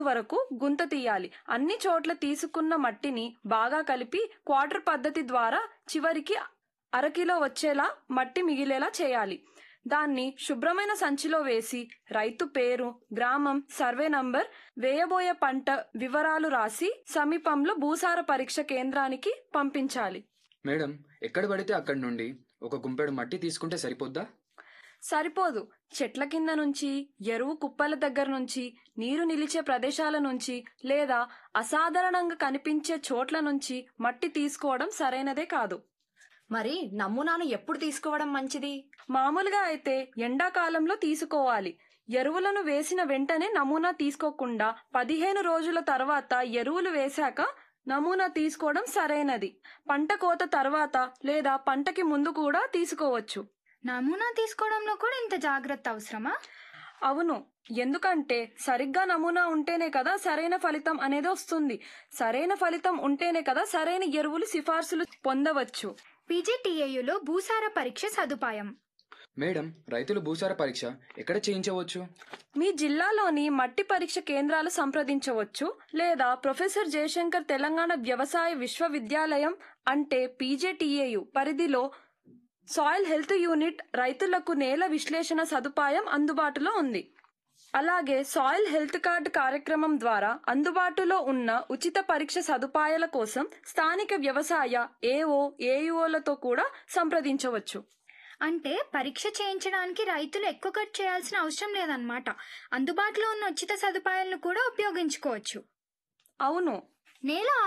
వరకు గుంత తీయాలి అన్ని చోట్ల తీసుకున్న మట్టిని బాగా కలిపి క్వార్టర్ పద్ధతి ద్వారా చివరికి అరకిలో వచ్చేలా మట్టి మిగిలేలా చేయాలి దాన్ని శుభ్రమైన సంచిలో వేసి రైతు పేరు గ్రామం సర్వే నంబర్ వేయబోయే పంట వివరాలు రాసి సమీపంలో భూసార పరీక్ష కేంద్రానికి పంపించాలి మేడం ఎక్కడ పడితే అక్కడి నుండి ఒక గుంపెడు మట్టి తీసుకుంటే సరిపోద్దా సరిపోదు చెట్ల కింద నుంచి ఎరువు కుప్పల దగ్గర నుంచి నీరు నిలిచే ప్రదేశాల నుంచి లేదా అసాధారణంగా కనిపించే చోట్ల నుంచి మట్టి తీసుకోవడం సరైనదే కాదు మరి నమూనాను ఎప్పుడు తీసుకోవడం మంచిది మామూలుగా అయితే ఎండాకాలంలో తీసుకోవాలి ఎరువులను వేసిన వెంటనే నమూనా తీసుకోకుండా పదిహేను రోజుల తర్వాత ఎరువులు వేశాక నమూనా తీసుకోవడం సరైనది పంట కోత తర్వాత లేదా పంటకి ముందు కూడా తీసుకోవచ్చు నమూనా తీసుకోవడంలో కూడా ఇంత జాగ్రత్త అవసరమా అవును ఎందుకంటే సరిగ్గా నమూనా ఉంటేనే కదా సరైన ఫలితం అనేది వస్తుంది సరైన ఫలితం ఉంటేనే కదా సరైన ఎరువులు సిఫార్సులు పొందవచ్చు పీజీటీఏయులో భూసార పరీక్ష సదుపాయం మేడం రైతులు భూసార పరీక్ష ఎక్కడ చేయించవచ్చు మీ జిల్లాలోని మట్టి పరీక్ష కేంద్రాలు సంప్రదించవచ్చు లేదా ప్రొఫెసర్ జయశంకర్ తెలంగాణ వ్యవసాయ విశ్వవిద్యాలయం అంటే పీజేటీఏయు పరిధిలో సాయిల్ హెల్త్ యూనిట్ రైతులకు నేల విశ్లేషణ సదుపాయం అందుబాటులో ఉంది అలాగే సాయిల్ హెల్త్ కార్డ్ కార్యక్రమం ద్వారా అందుబాటులో ఉన్న ఉచిత పరీక్ష సదుపాయాల కోసం స్థానిక వ్యవసాయ ఏఓ ఏయుఓలతో కూడా సంప్రదించవచ్చు అంటే పరీక్ష చేయించడానికి రైతులు ఎక్కువ ఖర్చు చేయాల్సిన అవసరం లేదన్నమాట అందుబాటులో ఉన్న ఉచిత సదుపాయాలను కూడా ఉపయోగించుకోవచ్చు అవును నేల